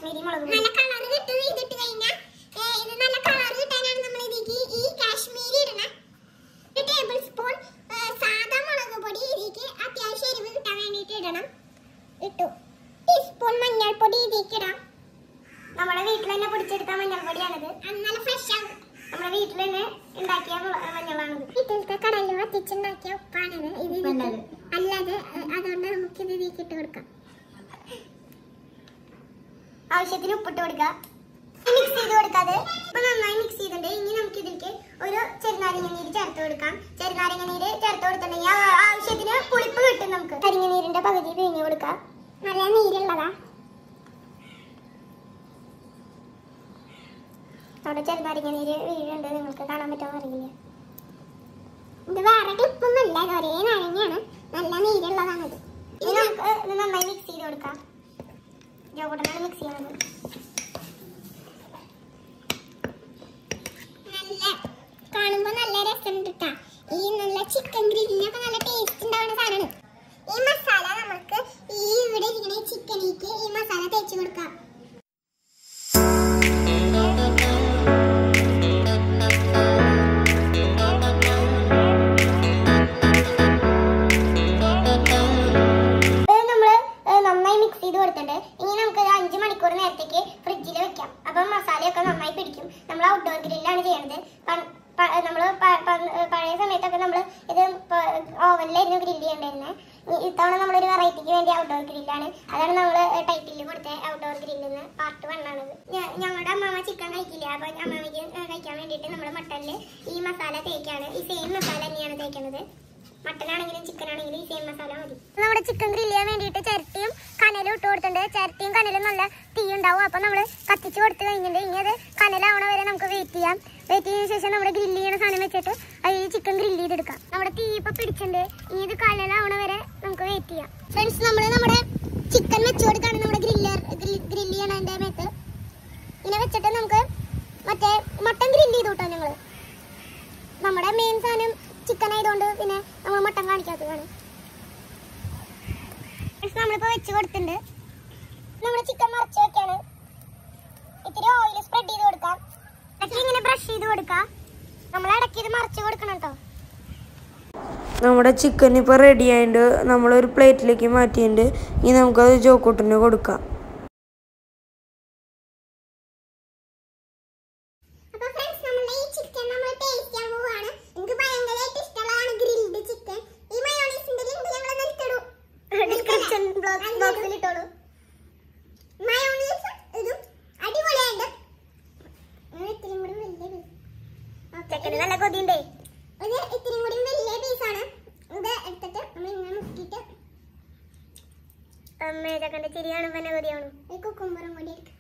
കാശ്മീരി മുളക് പൊടി നല്ല കളർ കിട്ടും ഇതിട്ട് കഴിഞ്ഞാൽ ഇത് നല്ല കളർ കിട്ടാനാണ് നമ്മൾ ഇതിലേക്ക് ഈ കാശ്മീരി ഇടണം ഒരു ടേബിൾ സ്പൂൺ സാധാ മുളക് പൊടി ഇതിലേക്ക് അത്യാവശ്യം എരിവ് കിട്ടാൻ വേണ്ടിയിട്ട് ഇടണം ഇട്ടു ടീസ്പൂൺ മഞ്ഞൾപ്പൊടി ഇതിലേക്ക് ഇടാം നമ്മുടെ വീട്ടിൽ തന്നെ പൊടിച്ചെടുത്ത മഞ്ഞൾപ്പൊടിയാണിത് അത് നല്ല ഫ്രഷ് ആവും നമ്മുടെ വീട്ടിൽ തന്നെ ഉണ്ടാക്കിയ മുള- മഞ്ഞളാണിത് വീട്ടിലത്തെ കടലിൽ വറ്റിച്ചുണ്ടാക്കിയ ഉപ്പാണിത് ഇത് ഇതിലേക്ക് നല്ലത്. അല്ലാതെ അഹ് അതുകൊണ്ട് നമുക്ക് ഇത് ഇതിലേക്ക് ഇട്ട് കൊടുക്കാം ആവശ്യത്തിന് ഉപ്പിട്ട് കൊടുക്കുക മിക്സ് ചെയ്ത് കൊടുക്കാതെ ഇപ്പൊ നന്നായി മിക്സ് ചെയ്തിട്ടുണ്ട് ഇനി നമുക്ക് ഇതിലേക്ക് ഒരു ചെറുനാരങ്ങ നീര് ചേർത്ത് കൊടുക്കാം ചെറുനാരങ്ങ നീര് ചേർത്ത് കൊടുത്തിട്ടുണ്ടെങ്കിൽ ആ- ആവശ്യത്തിന് പുളിപ്പ് കിട്ടും നമുക്ക് കരിങ്ങ നീരിന്റെ പകുതി പിഴിഞ്ഞു കൊടുക്കാം നല്ല നീരുള്ളതാ നമ്മുടെ ചെറുനാരങ്ങ നീര് വീഴുണ്ട് നിങ്ങൾക്ക് കാണാൻ പറ്റുമോ അറിയില്ല ഇത് വേറെ ക്ലിപ്പൊന്നുമല്ല ഇത് ഒരേ നാരങ്ങയാണ് നല്ല നീരുള്ളതാണിത് ഇനി നമുക്ക് ഇത് നന്നായി മിക്സ് ചെയ്ത് കൊടുക്കാം ജോകൂട്ടനാണ് മിക്സ് ചെയ്യുന്നത് നല്ല കാണുമ്പോ നല്ല രസമുണ്ട് ട്ടാ. ഈ നല്ല ചിക്കൻ ഗ്രില്ലിനൊക്കെ നല്ല ടേസ്റ്റ് ഉണ്ടാവുന്ന സാധനമാണ് ഈ മസാല നമുക്ക് ഈ ഇവിടെ ഇരിക്കുന്ന ചിക്കനിലേക്ക് ഈ മസാല തേച്ച് കൊടുക്കാം ഇത് നമ്മള് ഏഹ്, നന്നായി മിക്സ് ചെയ്ത് കൊടുത്തിട്ടുണ്ട് ഇനി നമുക്ക് ഒരു അഞ്ച് മണിക്കൂർ നേരത്തേക്ക് ഫ്രിഡ്ജിൽ വെക്കാം അപ്പം മസാലയൊക്കെ നന്നായി പിടിക്കും നമ്മൾ ഔട്ട്ഡോർ ഗ്രില്ലാണ് ചെയ്യണത് നമ്മൾ പഴയ സമയത്തൊക്കെ നമ്മൾ ഇത് ഓവനിലായിരുന്നു ഗ്രില്ല് ചെയ്യേണ്ടിരുന്നത് ഇത്തവണ നമ്മളൊരു വെറൈറ്റിക്ക് വേണ്ടി ഔട്ട്ഡോർ ഗ്രില്ലാണ് അതാണ് നമ്മൾ ടൈറ്റിൽ കൊടുത്ത ഔട്ട്ഡോർ ഗ്രില്ലിന്ന് പാർട്ട് വൺ ആണത് ഞ- ഞങ്ങളുടെ അമ്മാമ ചിക്കൻ കഴിക്കില്ല അപ്പൊ അമ്മാമയ്ക്ക് കഴിക്കാൻ വേണ്ടിയിട്ട് നമ്മൾ മട്ടനിൽ ഈ മസാല തേക്കാണ് ഈ സെയിം മസാല തന്നെയാണ് തേക്കുന്നത് മട്ടൻ ആണെങ്കിലും ചിക്കൻ ആണെങ്കിലും ഈ സെയിം മസാല മതി നമ്മുടെ ചിക്കൻ ഗ്രില്ല് ചെയ്യാൻ വേണ്ടിയിട്ട് ചിരട്ടിയും കനലും ഇട്ട് കൊടുത്തിട്ടുണ്ട് ചിരട്ടിയും കനലും നല്ല തീ ഉണ്ടാവും അപ്പൊ നമ്മൾ കത്തിച്ച് കൊടുത്ത് കഴിഞ്ഞിട്ട് ഇനി അത് കനലാവണ വരെ നമുക്ക് വെയിറ്റ് ചെയ്യാം വെയിറ്റ് ചെയ്തതിനു ശേഷം നമ്മുടെ ഗ്രില്ല് ചെയ്യണ സാധനം വെച്ചിട്ട് അത് ഈ ചിക്കൻ ഗ്രില്ല് ചെയ്തെടുക്കാം നമ്മുടെ തീ ഇപ്പൊ പിടിച്ചിട്ടുണ്ട് ഇനി ഇത് കനലാവണ വരെ നമുക്ക് വെയിറ്റ് ചെയ്യാം ഫ്രണ്ട്സ് നമ്മൾ നമ്മുടെ ചിക്കൻ വെച്ച് കൊടുക്കാണ് നമ്മുടെ ഗ്രില്ലർ ഗ്രില്ല് ചെയ്യണതിന്റെ മേത്ത് ഇങ്ങനെ വെച്ചിട്ട് നമുക്ക് മറ്റേ മട്ടൻ ഗ്രില്ല് ചെയ്തു കേട്ടോ ഞങ്ങള് നമ്മുടെ മെയിൻ സാധനം ചിക്കൻ ആയതുകൊണ്ട് പിന്നെ നമ്മൾ മട്ടൻ കാണിക്കാത്തതാണ് പക്ഷെ നമ്മളിപ്പോ വെച്ച് കൊടുത്തിട്ടുണ്ട് നമ്മൾ ചിക്കൻ മറച്ച് വെക്കാണ് ഇത്തിരി ഓയിൽ സ്പ്രെഡ് ചെയ്ത് കൊടുക്കാം ഇടയ്ക്ക് ഇങ്ങനെ ബ്രഷ് ചെയ്ത് കൊടുക്കാം നമ്മൾ ഇടയ്ക്ക് ഇത് മറച്ച് കൊടുക്കണം കേട്ടോ നമ്മുടെ ചിക്കൻ ഇപ്പോൾ റെഡി ആയിട്ട് നമ്മളൊരു പ്ലേറ്റിലേക്ക് മാറ്റിയിട്ടുണ്ട് ഇനി നമുക്കത് ജോക്കൂട്ടിന് കൊടുക്കാം അപ്പൊ ഫ്രണ്ട്സ് നമ്മുടെ ഈ ചിക്കൻ നമ്മൾ ടേസ്റ്റ് ചെയ്യാൻ പോവാണ് എനിക്ക് ഭയങ്കരമായിട്ട് ഇഷ്ടമുള്ളതാണ് ഗ്രിൽഡ് ചിക്കൻ ഈ മയോണൈസിന്റെ ലിങ്ക് ഞങ്ങൾ നിർത്തിടും ഡിസ്ക്രിപ്ഷൻ ബോക്സിൽ ഇട്ടോളൂ മയോണൈസ് ഇതും അടിപൊളിയുണ്ട് ഇത് ഇത്തിരി കൂടി വലിയ പീസ് ചെക്കന് നല്ല കൊതിയുണ്ടേ ഇത് ഇത്തിരി കൂടി വലിയ പീസാണ് ഇത് എടുത്തിട്ട് നമ്മൾ ഇങ്ങനെ മുക്കിയിട്ട് അമ്മേ ചെക്കന്റെ ചിരിയാണ് പിന്നെ കൊതിയാണ് ഈ കുക്കുമ്പറും കൂടി എടുക്കാം